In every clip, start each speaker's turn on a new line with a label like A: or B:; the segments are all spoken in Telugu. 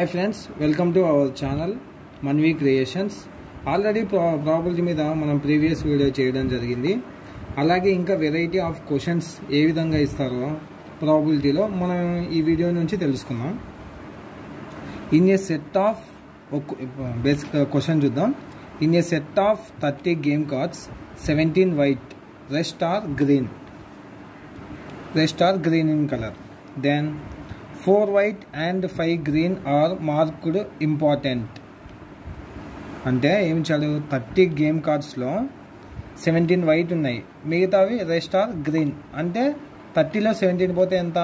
A: hi friends welcome to our channel Manvi creations already ప్రా ప్రాబిలిటీ మీద మనం ప్రీవియస్ వీడియో చేయడం జరిగింది అలాగే ఇంకా వెరైటీ ఆఫ్ క్వశ్చన్స్ ఏ విధంగా ఇస్తారో ప్రాబిలిటీలో మనం ఈ వీడియో నుంచి తెలుసుకుందాం in a set of basic question చూద్దాం in a set of thirty game cards seventeen white rest are green rest are green in colour then four white and five green are marked important అంటే ఏం చదువు థర్టీ గేమ్ కార్డ్స్లో సెవెంటీన్ వైట్ ఉన్నాయి మిగతావి రెస్ట్ ఆర్ గ్రీన్ అంటే థర్టీలో సెవెంటీన్ పోతే ఎంత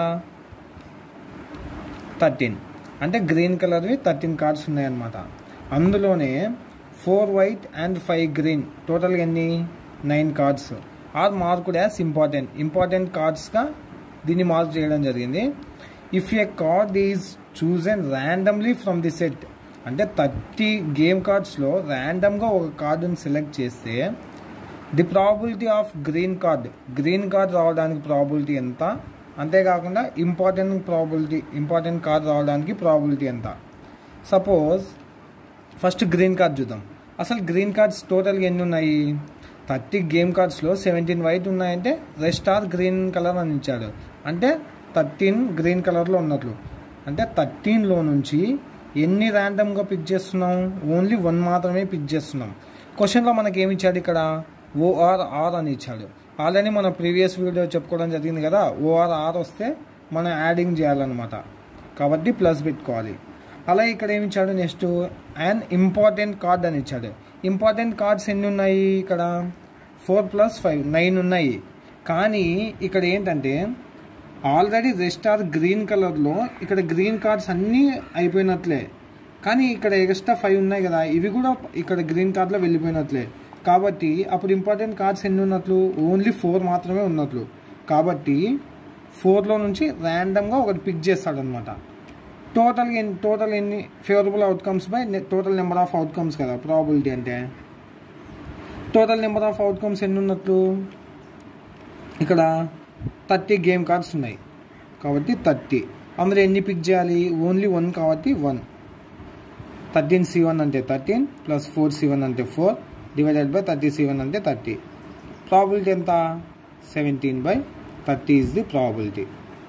A: థర్టీన్ అంటే గ్రీన్ కలర్వి థర్టీన్ కార్డ్స్ ఉన్నాయన్నమాట అందులోనే four white and five green టోటల్గా ఎన్ని nine cards are marked as important important కార్డ్స్గా దీన్ని మార్క్ చేయడం జరిగింది if a card is chosen randomly from the set అంటే థర్టీ గేమ్ కార్డ్స్లో ర్యాండమ్గా ఒక కార్డుని సెలెక్ట్ చేస్తే the probability of green card green card రావడానికి ప్రాబిలిటీ ఎంత అంతేకాకుండా ఇంపార్టెంట్ ప్రాబిలిటీ ఇంపార్టెంట్ కార్డ్ రావడానికి ప్రాబిలిటీ ఎంత సపోజ్ ఫస్ట్ గ్రీన్ కార్డ్ చూద్దాం అసలు గ్రీన్ కార్డ్స్ టోటల్గా ఎన్ని ఉన్నాయి థర్టీ గేమ్ కార్డ్స్లో సెవెంటీన్ వైట్ ఉన్నాయంటే రెస్ట్ ఆర్ గ్రీన్ కలర్ అని ఇచ్చాడు అంటే థర్టీన్ గ్రీన్ కలర్లో ఉన్నట్లు అంటే థర్టీన్లో నుంచి ఎన్ని ర్యాండమ్గా పిక్ చేస్తున్నాం ఓన్లీ వన్ మాత్రమే పిక్ చేస్తున్నాం క్వశ్చన్లో మనకి ఏమి ఇచ్చాడు ఇక్కడ ఓఆర్ ఆర్ అని ఇచ్చాడు ఆల్రెడీ మన ప్రీవియస్ వీడియో చెప్పుకోవడం జరిగింది కదా ఓఆర్ ఆర్ వస్తే మనం యాడింగ్ చేయాలన్నమాట కాబట్టి ప్లస్ పెట్టుకోవాలి అలాగే ఇక్కడ ఏమి ఇచ్చాడు నెక్స్ట్ అండ్ ఇంపార్టెంట్ కార్డ్ అని ఇచ్చాడు ఇంపార్టెంట్ కార్డ్స్ ఎన్ని ఉన్నాయి ఇక్కడ ఫోర్ ప్లస్ ఫైవ్ నైన్ ఉన్నాయి కానీ ఇక్కడ ఏంటంటే ఆల్రెడీ రెస్ట్ ఆర్ గ్రీన్ కలర్లో ఇక్కడ గ్రీన్ కార్డ్స్ అన్నీ అయిపోయినట్లే కానీ ఇక్కడ ఎక్స్ట్రా ఫైవ్ ఉన్నాయి కదా ఇవి కూడా ఇక్కడ గ్రీన్ కార్డ్లో వెళ్ళిపోయినట్లే కాబట్టి అప్పుడు ఇంపార్టెంట్ కార్డ్స్ ఎన్ని ఉన్నట్లు ఓన్లీ ఫోర్ మాత్రమే ఉన్నట్లు కాబట్టి ఫోర్లో నుంచి ర్యాండమ్గా ఒకటి పిక్ చేస్తాడనమాట టోటల్ ఎన్ని టోటల్ ఎన్ని favourable outcomes by total number of outcomes కదా ప్రాబిలిటీ అంటే టోటల్ నెంబర్ ఆఫ్ అవుట్కమ్స్ ఎన్ని ఉన్నట్లు ఇక్కడ థర్టీ గేమ్ కార్డ్స్ ఉన్నాయి కాబట్టి థర్టీ అందులో ఎన్ని పిక్ చేయాలి ఓన్లీ వన్ కాబట్టి వన్ థర్టీన్ సి వన్ అంటే thirteen plus four C one అంటే four divided by thirty C one అంటే థర్టీ ప్రాబిలిటీ ఎంత seventeen by thirty is the probability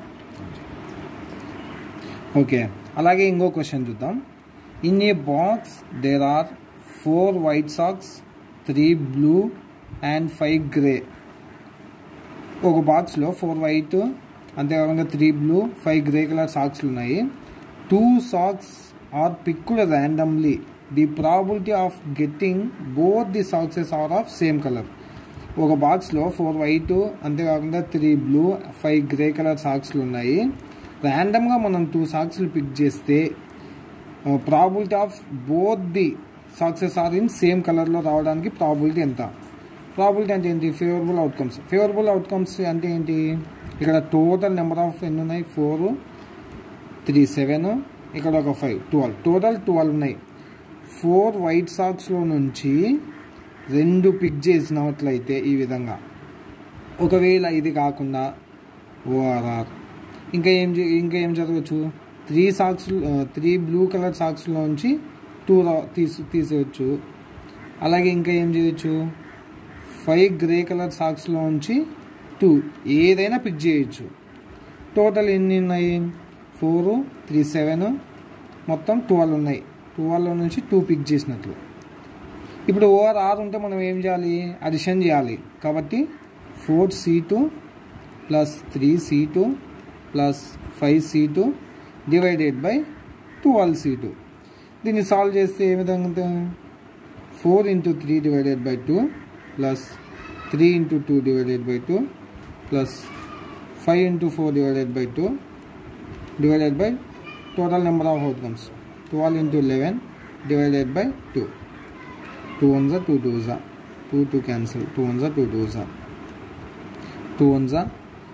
A: okay అలాగే ఇంకో క్వశ్చన్ చూద్దాం in a box there are four white socks three blue and five grey ఒక బాక్స్లో ఫోర్ వైట్ అంతేకాకుండా three blue five grey colour సాక్స్లు ఉన్నాయి two socks are picked randomly the probability of getting both the socks are of same colour ఒక బాక్స్లో ఫోర్ వైట్ అంతేకాకుండా three blue five grey colour సాక్స్లు ఉన్నాయి ర్యాండమ్గా మనం టూ సాక్స్లు పిక్ చేస్తే probability of both the socks are in same కలర్లో రావడానికి ప్రాబిలిటీ ఎంత ప్రాబిలిటీ అంటే ఏంటి ఫేవరబుల్ అవుట్కమ్స్ ఫేవరబుల్ అవుట్కమ్స్ అంటే ఏంటి ఇక్కడ టోటల్ నెంబర్ ఆఫ్ ఎన్ని ఉన్నాయి ఫోర్ త్రీ సెవెన్ ఇక్కడ ఒక ఫైవ్ ట్వెల్వ్ టోటల్ ట్వెల్వ్ ఉన్నాయి ఫోర్ వైట్ సాక్స్లో నుంచి రెండు పిక్ చేసినట్లయితే ఈ విధంగా ఒకవేళ ఇది కాకుండా ఓఆర్ఆర్ ఇంకా ఏం ఇంకా ఏం చదవచ్చు three socks three blue colour సాక్స్లో నుంచి టూ తీసి తీసేయచ్చు అలాగే ఇంకా ఏం చేయొచ్చు ఫైవ్ గ్రే కలర్ సాక్స్లో ఉంచి టూ ఏదైనా పిక్ చేయొచ్చు టోటల్ ఎన్ని ఉన్నాయి ఫోర్ త్రీ సెవెన్ మొత్తం ట్వెల్వ్ ఉన్నాయి ట్వెల్వ్ నుంచి టూ పిక్ చేసినట్లు ఇప్పుడు ఓవర్ ఆర్ ఉంటే మనం ఏం చేయాలి అడిషన్ చేయాలి కాబట్టి four C two plus three C two plus five C two divided by twelve C two దీన్ని సాల్వ్ చేస్తే ఏ విధంగా four into three divided by two plus three into two divided by two plus five into four divided by two divided by total number of outcomes twelve into eleven divided by two two one జా టూ టూ జా two two cancel two one జా టూ టూ జా టూ వన్ జా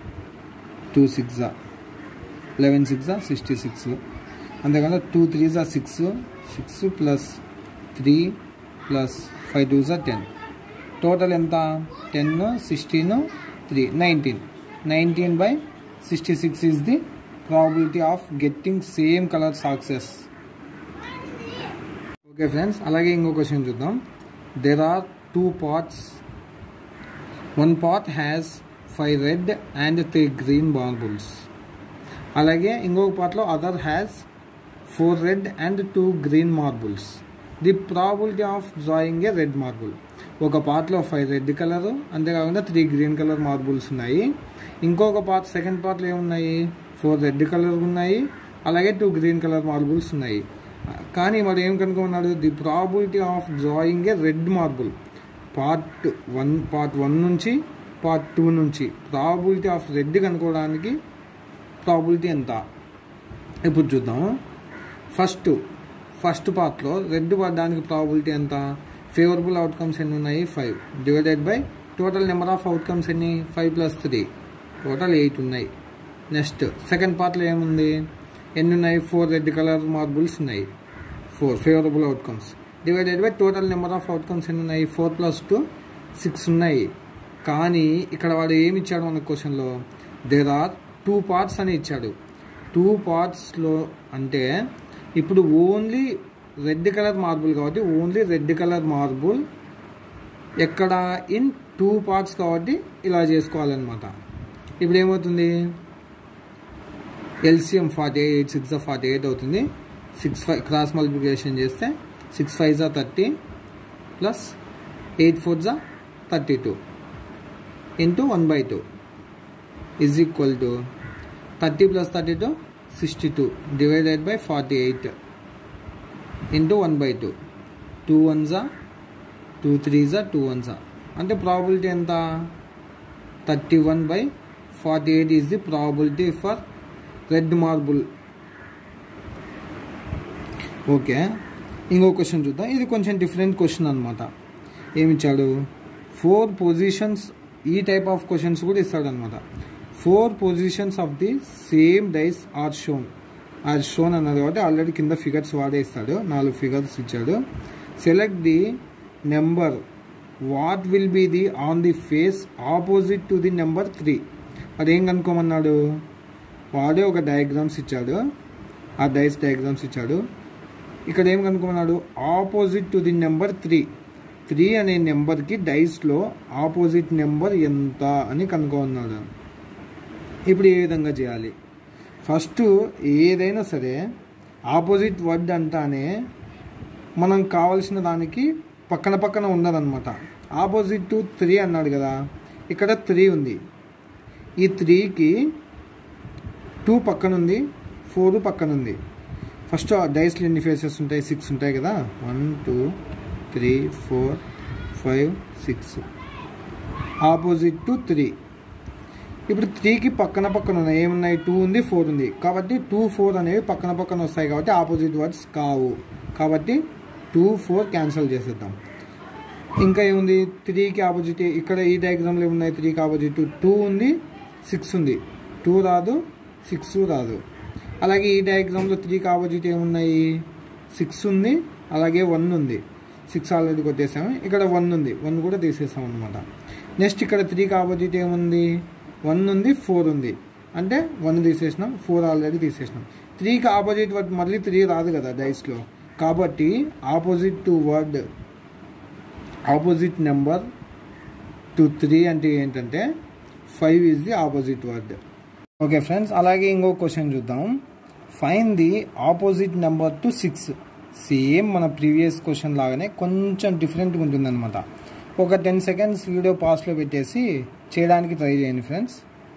A: టూ సిక్స్ జా లెవెన్ సిక్స్ జా సిక్స్టీ సిక్స్ అంతేకాకుండా టూ త్రీ జా six six plus three plus five two జా టెన్ టోటల్ ఎంత ten sixteen three nineteen nineteen by sixty six is the probability of getting same colour socks okay friends అలాగే ఇంకో క్వశ్చన్ చూద్దాం there are two parts one part has five red and three green marbles అలాగే ఇంకొక పార్ట్లో other has four red and two green marbles the probability of drawing a red marble ఒక పార్ట్లో ఫైవ్ రెడ్ కలర్ అంతేకాకుండా త్రీ గ్రీన్ కలర్ మార్బుల్స్ ఉన్నాయి ఇంకొక పార్ట్ సెకండ్ పార్ట్లో ఏమున్నాయి ఫోర్ రెడ్ కలర్ ఉన్నాయి అలాగే టూ గ్రీన్ కలర్ మార్బుల్స్ ఉన్నాయి కానీ మరి ఏం కనుక్కున్నాడు the probability of drawing a red marble part one part one నుంచి పార్ట్ టూ నుంచి ప్రాబిలిటీ ఆఫ్ రెడ్ కనుక్కోవడానికి ప్రాబిలిటీ ఎంత ఇప్పుడు చూద్దాం ఫస్ట్ ఫస్ట్ పార్ట్లో రెడ్ పడడానికి ప్రాబిలిటీ ఎంత ఫేవరబుల్ అవుట్కమ్స్ ఎన్ని ఉన్నాయి five divided by total number of outcomes ఎన్ని five plus three total eight ఉన్నాయి నెక్స్ట్ సెకండ్ పార్ట్లో ఏముంది ఎన్ని ఉన్నాయి ఫోర్ రెడ్ కలర్ మార్బుల్స్ ఉన్నాయి four favourable outcomes divided by total number of outcomes ఎన్ని ఉన్నాయి ఫోర్ ప్లస్ టూ సిక్స్ ఉన్నాయి కానీ ఇక్కడ వాడు ఏమి ఇచ్చాడు మన క్వశ్చన్లో దేర్ ఆర్ టూ పార్ట్స్ అని ఇచ్చాడు టూ పార్ట్స్లో అంటే ఇప్పుడు ఓన్లీ రెడ్ కలర్ మార్బుల్ కాబట్టి ఓన్లీ రెడ్ కలర్ మార్బుల్ ఎక్కడ ఇన్ టూ పార్ట్స్ కాబట్టి ఇలా చేసుకోవాలన్నమాట ఇప్పుడు ఏమవుతుంది LCM forty eight six forty eight అవుతుంది సిక్స్ ఫైవ్ క్రాస్ మల్టిప్లికేషన్ చేస్తే సిక్స్ ఫైవ్ జా థర్టీ ప్లస్ ఎయిట్ ఫోర్ జా thirty two into one by two is equal to thirty plus thirty two sixty two divided by forty eight into one by two two one జా టూ త్రీ జా టూ వన్ జా అంటే ప్రాబిలిటీ ఎంత thirty one by forty eight is the probability for red marble okay ఇంకో క్వశ్చన్ చూద్దాం ఇది కొంచెం డిఫరెంట్ క్వశ్చన్ అనమాట ఏమిచ్చాడు ఫోర్ పొజిషన్స్ ఈ టైప్ ఆఫ్ క్వశ్చన్స్ కూడా ఇస్తాడు అనమాట four positions of the same dice are shown are shown అన్నది కాబట్టి ఆల్రెడీ కింద ఫిగర్స్ వాడే ఇస్తాడు నాలుగు ఫిగర్స్ ఇచ్చాడు select the number what will be the on the face opposite to the number three అదేం కనుక్కోమన్నాడు వాడే ఒక డయాగ్రామ్స్ ఇచ్చాడు ఆ డైస్ డయాగ్రామ్స్ ఇచ్చాడు ఇక్కడ ఏం కనుక్కున్నాడు opposite to the number three three అనే నెంబర్కి డైస్లో ఆపోజిట్ నెంబర్ ఎంత అని కనుక్కున్నాడు ఇప్పుడు ఏ విధంగా చేయాలి ఫస్ట్ ఏదైనా సరే ఆపోజిట్ వర్డ్ అంటానే మనం కావలసిన దానికి పక్కన పక్కన ఉన్నదన్నమాట ఆపోజిట్ టు త్రీ అన్నాడు కదా ఇక్కడ త్రీ ఉంది ఈ త్రీకి టూ పక్కన ఉంది ఫోర్ పక్కన ఉంది ఫస్ట్ డైస్లో ఎన్ని ఫేసెస్ ఉంటాయి సిక్స్ ఉంటాయి కదా one two three four five six opposite to three ఇప్పుడు త్రీకి పక్కన పక్కన ఉన్నాయి ఏమున్నాయి టూ ఉంది ఫోర్ ఉంది కాబట్టి టూ ఫోర్ అనేవి పక్కన పక్కన వస్తాయి కాబట్టి ఆపోజిట్ వర్డ్స్ కావు కాబట్టి టూ ఫోర్ క్యాన్సిల్ చేసేద్దాం ఇంకా ఏముంది త్రీకి ఆపోజిట్ ఇక్కడ ఈ డయాగ్రామ్లో ఏమున్నాయి త్రీకి ఆపోజిట్ టూ ఉంది సిక్స్ ఉంది టూ రాదు సిక్స్ రాదు అలాగే ఈ డయాగ్రామ్లో త్రీకి ఆపోజిట్ ఏమున్నాయి సిక్స్ ఉంది అలాగే వన్ ఉంది సిక్స్ ఆల్రెడీ కొట్టేసాము ఇక్కడ వన్ ఉంది వన్ కూడా తీసేసాం అనమాట నెక్స్ట్ ఇక్కడ త్రీకి ఆపోజిట్ ఏముంది వన్ ఉంది ఫోర్ ఉంది అంటే వన్ తీసేసినాం ఫోర్ ఆల్రెడీ తీసేసినాం త్రీకి ఆపోజిట్ వర్డ్ మళ్ళీ త్రీ రాదు కదా డైస్లో కాబట్టి opposite to word opposite number to three అంటే ఏంటంటే five is the opposite word okay friends అలాగే ఇంకో క్వశ్చన్ చూద్దాం find the opposite number to six same మన ప్రీవియస్ క్వశ్చన్ లాగానే కొంచెం డిఫరెంట్గా ఉంటుందన్నమాట ఒక టెన్ సెకండ్స్ వీడియో పాస్లో పెట్టేసి చేయడానికి ట్రై చేయండి ఫ్రెండ్స్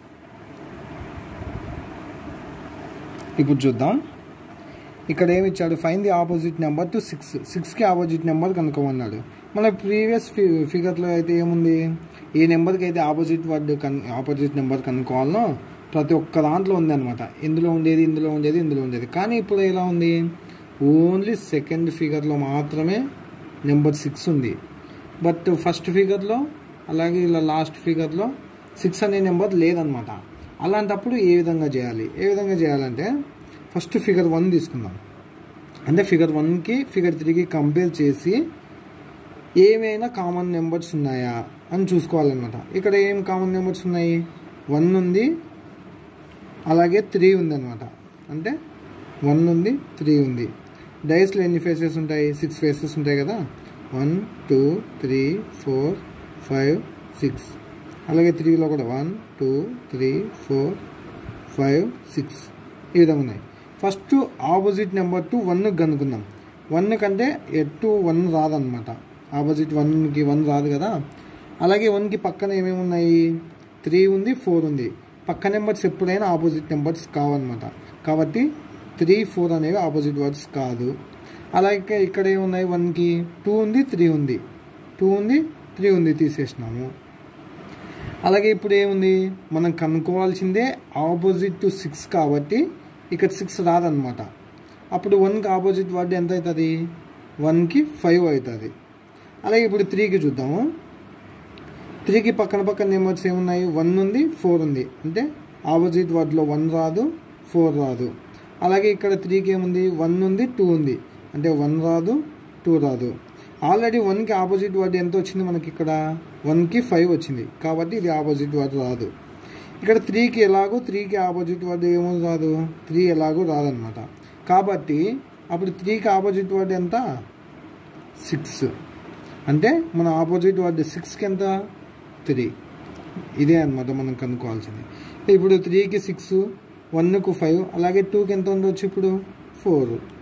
A: ఇప్పుడు చూద్దాం ఇక్కడ ఏమి ఇచ్చాడు find the opposite number to six సిక్స్కి ఆపోజిట్ నెంబర్ కనుక్కోమన్నాడు మన ప్రీవియస్ ఫి ఫిగర్లో అయితే ఏముంది ఏ నెంబర్కి అయితే ఆపోజిట్ వర్డ్ కన్ ఆపోజిట్ నెంబర్ కనుక్కోవాలనో ప్రతి ఒక్క దాంట్లో ఉంది అనమాట ఇందులో ఉండేది ఇందులో ఉండేది ఇందులో ఉండేది కానీ ఇప్పుడు ఎలా ఉంది ఓన్లీ సెకండ్ ఫిగర్లో మాత్రమే నెంబర్ సిక్స్ ఉంది బట్ ఫస్ట్ ఫిగర్లో అలాగే ఇలా లాస్ట్ ఫిగర్లో సిక్స్ అనే నెంబర్ లేదనమాట అలాంటప్పుడు ఏ విధంగా చేయాలి ఏ విధంగా చేయాలంటే ఫస్ట్ ఫిగర్ వన్ తీసుకుందాం అంటే ఫిగర్ వన్కి ఫిగర్ త్రీకి కంపేర్ చేసి ఏమైనా కామన్ నెంబర్స్ ఉన్నాయా అని చూసుకోవాలన్నమాట ఇక్కడ ఏం కామన్ నెంబర్స్ ఉన్నాయి వన్ ఉంది అలాగే త్రీ ఉంది అనమాట అంటే వన్ ఉంది త్రీ ఉంది డైస్లో ఎన్ని ఫేసెస్ ఉంటాయి సిక్స్ ఫేసెస్ ఉంటాయి కదా one two three four five six అలాగే త్రీలో కూడా one two three four five six ఈ విధంగా ఉన్నాయి first opposite number to one కనుక్కుందాం వన్ కంటే ఎటు వన్ రాదనమాట ఆపోజిట్ వన్కి వన్ రాదు కదా అలాగే వన్కి పక్కన ఏమేమి ఉన్నాయి త్రీ ఉంది ఫోర్ ఉంది పక్క నెంబర్స్ ఎప్పుడైనా ఆపోజిట్ నెంబర్స్ కావన్నమాట కాబట్టి త్రీ ఫోర్ అనేవి ఆపోజిట్ వర్డ్స్ కాదు అలాగే ఇక్కడ ఏమున్నాయి వన్కి టూ ఉంది త్రీ ఉంది టూ ఉంది త్రీ ఉంది తీసేసినాము అలాగే ఇప్పుడు ఏముంది మనం కనుక్కోవాల్సిందే ఆపోజిట్ టు సిక్స్ కాబట్టి ఇక్కడ సిక్స్ రాదనమాట అప్పుడు వన్కి ఆపోజిట్ వర్డ్ ఎంత అవుతుంది వన్కి ఫైవ్ అవుతుంది అలాగే ఇప్పుడు త్రీకి చూద్దాము త్రీకి పక్కన పక్కన నెంబర్స్ ఏమున్నాయి వన్ ఉంది ఫోర్ ఉంది అంటే ఆపోజిట్ వర్డ్లో వన్ రాదు ఫోర్ రాదు అలాగే ఇక్కడ త్రీకి ఏముంది వన్ ఉంది టూ ఉంది అంటే వన్ రాదు టూ రాదు ఆల్రెడీ వన్కి ఆపోజిట్ వర్డ్ ఎంత వచ్చింది మనకి ఇక్కడ వన్కి ఫైవ్ వచ్చింది కాబట్టి ఇది ఆపోజిట్ వర్డ్ రాదు ఇక్కడ త్రీకి ఎలాగో త్రీకి ఆపోజిట్ వర్డ్ ఏమో రాదు త్రీ ఎలాగో రాదనమాట కాబట్టి అప్పుడు త్రీకి ఆపోజిట్ వర్డ్ ఎంత సిక్స్ అంటే మన ఆపోజిట్ వర్డ్ సిక్స్కి ఎంత త్రీ ఇదే అనమాట మనం కనుక్కోవాల్సింది ఇప్పుడు త్రీకి సిక్స్ వన్కు ఫైవ్ అలాగే టూకి ఎంత ఉండొచ్చు ఇప్పుడు ఫోర్